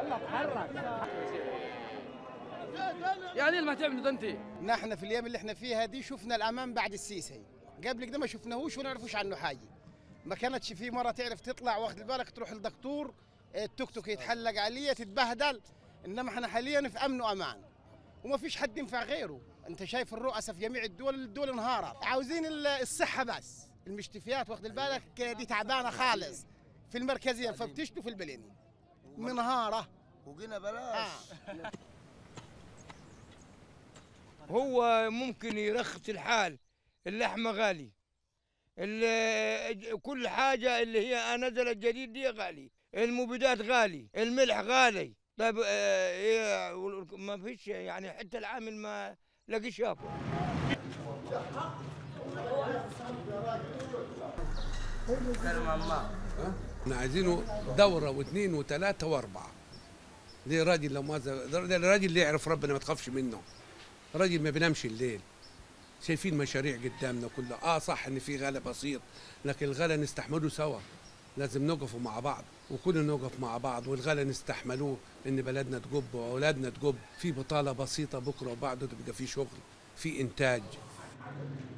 يعني اللي ما تعمل ده انت نحن في الايام اللي احنا فيها دي شفنا الامان بعد السيسي قبل كده ما شفناهوش ولا نعرفوش عنه حاجه ما كانتش في مره تعرف تطلع واخد بالك تروح للدكتور التوك توك يتحلق عليه تتبهدل انما احنا حاليا في امن وامان وما فيش حد ينفع غيره انت شايف الرؤساء في جميع الدول الدول انهارت عاوزين ال- الصحه بس المشتفيات واخد بالك دي تعبانه خالص في المركزيه فبتشتوا في البليني منهاره وجينا بلاش آه. هو ممكن يرخص الحال اللحمة غالي ال- كل حاجة اللي هي نزلت جديد دي غالي المبيدات غالي الملح غالي طيب آه، إيه، ما فيش يعني حتى العامل ما لاقيش ياكل احنا عايزينه دورة واثنين وثلاثة وأربعة ده راجل لو ما ده الراجل اللي يعرف ربنا ما تخافش منه راجل ما بينامش الليل شايفين مشاريع قدامنا كلها اه صح ان في غلا بسيط لكن الغلا نستحمله سوا لازم نقفوا مع بعض وكلنا نقف مع بعض والغلا نستحملوه ان بلدنا تجب واولادنا تجب في بطاله بسيطه بكره وبعده تبقى في شغل في انتاج